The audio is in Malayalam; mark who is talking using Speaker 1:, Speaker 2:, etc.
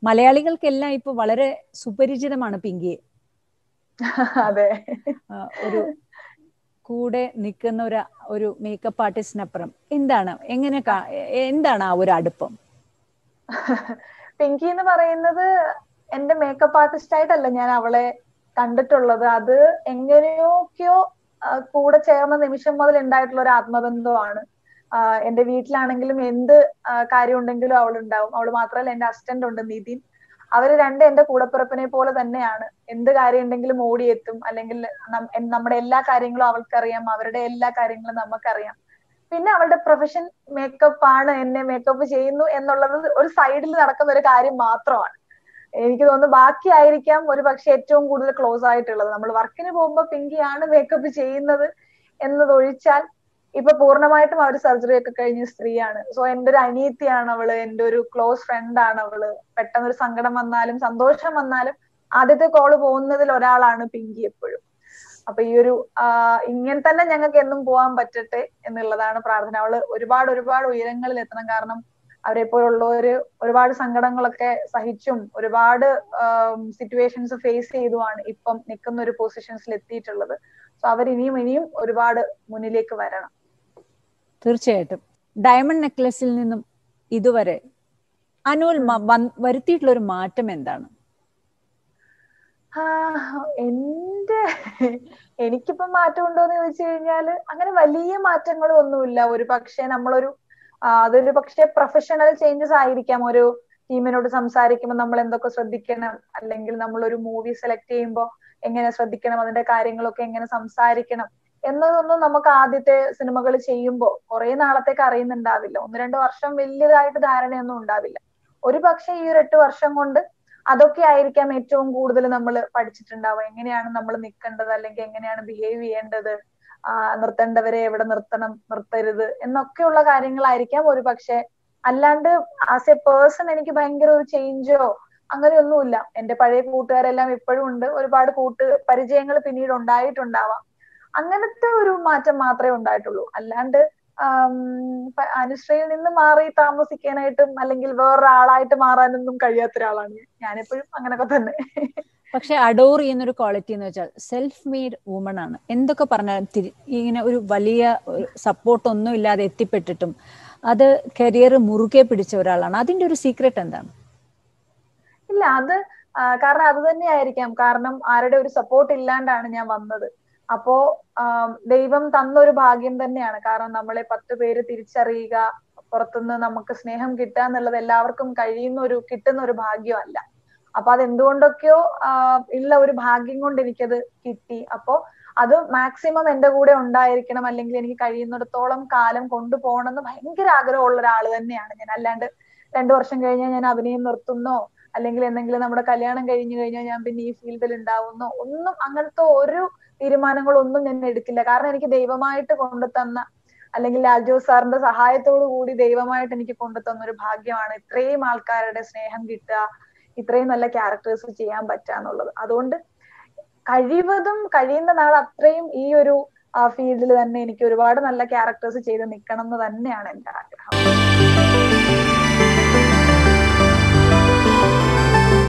Speaker 1: മലയാളികൾക്കെല്ലാം ഇപ്പൊ വളരെ സുപരിചിതമാണ് പിങ്കിയെ
Speaker 2: അതെ
Speaker 1: ഒരു കൂടെ നിൽക്കുന്ന ഒരു ഒരു മേക്കപ്പ് ആർട്ടിസ്റ്റിനപ്പുറം എന്താണ് എങ്ങനെ എന്താണ് ആ ഒരു അടുപ്പം
Speaker 2: പിങ്കി എന്ന് പറയുന്നത് എന്റെ മേക്കപ്പ് ആർട്ടിസ്റ്റ് ആയിട്ടല്ല ഞാൻ അവളെ കണ്ടിട്ടുള്ളത് അത് എങ്ങനെയൊക്കെയോ കൂടെ ചേർന്ന നിമിഷം മുതൽ ഉണ്ടായിട്ടുള്ള ഒരു ആത്മബന്ധമാണ് എന്റെ വീട്ടിലാണെങ്കിലും എന്ത് കാര്യം ഉണ്ടെങ്കിലും അവൾ ഉണ്ടാവും അവൾ മാത്രമല്ല എന്റെ അസിസ്റ്റന്റ് ഉണ്ട് നിതിൻ അവര് രണ്ട് എന്റെ കൂടപ്പിറപ്പിനെ പോലെ തന്നെയാണ് എന്ത് കാര്യം ഉണ്ടെങ്കിലും ഓടിയെത്തും അല്ലെങ്കിൽ നമ്മുടെ എല്ലാ കാര്യങ്ങളും അവൾക്കറിയാം അവരുടെ എല്ലാ കാര്യങ്ങളും നമുക്കറിയാം പിന്നെ അവളുടെ പ്രൊഫഷൻ മേക്കപ്പ് ആണ് എന്നെ മേക്കപ്പ് ചെയ്യുന്നു എന്നുള്ളത് ഒരു സൈഡിൽ നടക്കുന്ന ഒരു കാര്യം മാത്രമാണ് എനിക്ക് തോന്നുന്നു ബാക്കിയായിരിക്കാം ഒരു പക്ഷെ ഏറ്റവും കൂടുതൽ ക്ലോസ് ആയിട്ടുള്ളത് നമ്മൾ വർക്കിന് പോകുമ്പോൾ പിങ്കിയാണ് മേക്കപ്പ് ചെയ്യുന്നത് എന്നതൊഴിച്ചാൽ ഇപ്പൊ പൂർണ്ണമായിട്ടും അവർ സർജറി ഒക്കെ കഴിഞ്ഞ സ്ത്രീയാണ് സോ എന്റെ ഒരു അനിയത്തിയാണ് അവള് എന്റെ ഒരു ക്ലോസ് ഫ്രണ്ട് ആണ് അവള് പെട്ടെന്ന് ഒരു സങ്കടം വന്നാലും സന്തോഷം വന്നാലും ആദ്യത്തെ കോള് പോകുന്നതിൽ ഒരാളാണ് പിങ്കി എപ്പോഴും അപ്പൊ ഈ ഒരു ഇങ്ങനെ തന്നെ ഞങ്ങൾക്ക് എന്നും പോകാൻ പറ്റട്ടെ എന്നുള്ളതാണ് പ്രാർത്ഥന അവള് ഒരുപാട് ഒരുപാട് ഉയരങ്ങളിൽ എത്തണം കാരണം അവരെ പോലുള്ളവര് ഒരുപാട് സങ്കടങ്ങളൊക്കെ സഹിച്ചും ഒരുപാട് സിറ്റുവേഷൻസ് ഫേസ് ചെയ്തുമാണ് ഇപ്പം നിൽക്കുന്ന ഒരു പൊസിഷൻസിൽ എത്തിയിട്ടുള്ളത് സോ അവർ ഇനിയും ഇനിയും ഒരുപാട് മുന്നിലേക്ക് വരണം
Speaker 1: തീർച്ചയായിട്ടും ഡയമണ്ട് നെക്ലസിൽ നിന്നും ഇതുവരെ അനുൽ വരുത്തിയിട്ടുള്ള ഒരു മാറ്റം എന്താണ്
Speaker 2: എന്റെ എനിക്കിപ്പം മാറ്റം ഉണ്ടോ എന്ന് ചോദിച്ചു കഴിഞ്ഞാൽ അങ്ങനെ വലിയ മാറ്റങ്ങളും ഒന്നുമില്ല ഒരു പക്ഷെ നമ്മളൊരു അതൊരു പക്ഷെ പ്രൊഫഷണൽ ചേഞ്ചസ് ആയിരിക്കാം ഒരു ടീമിനോട് സംസാരിക്കുമ്പോൾ നമ്മൾ എന്തൊക്കെ ശ്രദ്ധിക്കണം അല്ലെങ്കിൽ നമ്മൾ ഒരു മൂവി സെലക്ട് ചെയ്യുമ്പോൾ എങ്ങനെ ശ്രദ്ധിക്കണം അതിന്റെ കാര്യങ്ങളൊക്കെ എങ്ങനെ സംസാരിക്കണം എന്നതൊന്നും നമുക്ക് ആദ്യത്തെ സിനിമകൾ ചെയ്യുമ്പോൾ കുറെ നാളത്തേക്ക് അറിയുന്നുണ്ടാവില്ല ഒന്ന് രണ്ട് വർഷം വലിയതായിട്ട് ധാരണയൊന്നും ഉണ്ടാവില്ല ഒരു പക്ഷെ ഈ ഒരു എട്ട് വർഷം കൊണ്ട് അതൊക്കെ ആയിരിക്കാം ഏറ്റവും കൂടുതൽ നമ്മൾ പഠിച്ചിട്ടുണ്ടാവുക എങ്ങനെയാണ് നമ്മൾ നിൽക്കേണ്ടത് അല്ലെങ്കിൽ എങ്ങനെയാണ് ബിഹേവ് ചെയ്യേണ്ടത് ആ നിർത്തേണ്ടവരെ എവിടെ നിർത്തണം നിർത്തരുത് എന്നൊക്കെയുള്ള കാര്യങ്ങളായിരിക്കാം ഒരു പക്ഷെ അല്ലാണ്ട് ആസ് എ പേഴ്സൺ എനിക്ക് ഭയങ്കര ഒരു ചേഞ്ചോ അങ്ങനെയൊന്നുമില്ല എന്റെ പഴയ കൂട്ടുകാരെല്ലാം ഇപ്പോഴും ഉണ്ട് ഒരുപാട് കൂട്ട് പരിചയങ്ങൾ പിന്നീട് ഉണ്ടായിട്ടുണ്ടാവാം അങ്ങനത്തെ ഒരു മാറ്റം മാത്രമേ ഉണ്ടായിട്ടുള്ളൂ അല്ലാണ്ട് അനുശ്രയിൽ നിന്ന് മാറി താമസിക്കാനായിട്ടും അല്ലെങ്കിൽ വേറൊരാളായിട്ട് മാറാനൊന്നും കഴിയാത്ത ഒരാളാണ് ഞാനെപ്പോഴും അങ്ങനൊക്കെ തന്നെ
Speaker 1: പക്ഷെ അഡോർ ചെയ്യുന്ന ഒരു ക്വാളിറ്റി എന്ന് വെച്ചാൽ സെൽഫ് മെയ്ഡ് വുമൺ ആണ് എന്തൊക്കെ പറഞ്ഞാലും തിരി ഇങ്ങനെ ഒരു വലിയ സപ്പോർട്ട് ഒന്നും ഇല്ലാതെ എത്തിപ്പെട്ടിട്ടും അത് കരിയർ മുറുകെ പിടിച്ച ഒരാളാണ് അതിന്റെ ഒരു സീക്രട്ട് എന്താണ്
Speaker 2: ഇല്ല അത് കാരണം അത് തന്നെയായിരിക്കാം കാരണം ആരുടെ ഒരു സപ്പോർട്ട് ഇല്ലാണ്ടാണ് ഞാൻ വന്നത് അപ്പോ ദൈവം തന്നൊരു ഭാഗ്യം തന്നെയാണ് കാരണം നമ്മളെ പത്ത് പേര് തിരിച്ചറിയുക പുറത്തുനിന്ന് നമുക്ക് സ്നേഹം കിട്ടുക എന്നുള്ളത് എല്ലാവർക്കും കഴിയുന്ന ഒരു കിട്ടുന്ന ഒരു ഭാഗ്യമല്ല അപ്പൊ അത് എന്തുകൊണ്ടൊക്കെയോ ഉള്ള ഒരു ഭാഗ്യം കൊണ്ട് എനിക്കത് കിട്ടി അപ്പോ അത് മാക്സിമം എന്റെ കൂടെ ഉണ്ടായിരിക്കണം അല്ലെങ്കിൽ എനിക്ക് കഴിയുന്നിടത്തോളം കാലം കൊണ്ടുപോകണം എന്ന് ഭയങ്കര ആഗ്രഹമുള്ള ഒരാൾ തന്നെയാണ് ഞാൻ അല്ലാണ്ട് രണ്ടു വർഷം കഴിഞ്ഞാൽ ഞാൻ അഭിനയം നിർത്തുന്നോ അല്ലെങ്കിൽ എന്തെങ്കിലും നമ്മുടെ കല്യാണം കഴിഞ്ഞു കഴിഞ്ഞാൽ ഞാൻ പിന്നെ ഈ ഫീൽഡിൽ ഉണ്ടാവുന്നോ ഒന്നും അങ്ങനത്തെ ഒരു തീരുമാനങ്ങളൊന്നും ഞാൻ എടുക്കില്ല കാരണം എനിക്ക് ദൈവമായിട്ട് കൊണ്ടുതന്ന അല്ലെങ്കിൽ ലാൽജോ സാറിന്റെ സഹായത്തോടു കൂടി ദൈവമായിട്ട് എനിക്ക് കൊണ്ടുതന്ന ഒരു ഭാഗ്യമാണ് ഇത്രയും ആൾക്കാരുടെ സ്നേഹം കിട്ടുക ഇത്രയും നല്ല ക്യാരക്ടേഴ്സ് ചെയ്യാൻ പറ്റുക എന്നുള്ളത് അതുകൊണ്ട് കഴിവതും കഴിയുന്ന നാൾ അത്രയും ഈ ഒരു ഫീൽഡിൽ തന്നെ എനിക്ക് ഒരുപാട് നല്ല ക്യാരക്ടേഴ്സ് ചെയ്ത് നിൽക്കണം എന്ന് തന്നെയാണ് എന്റെ ആഗ്രഹം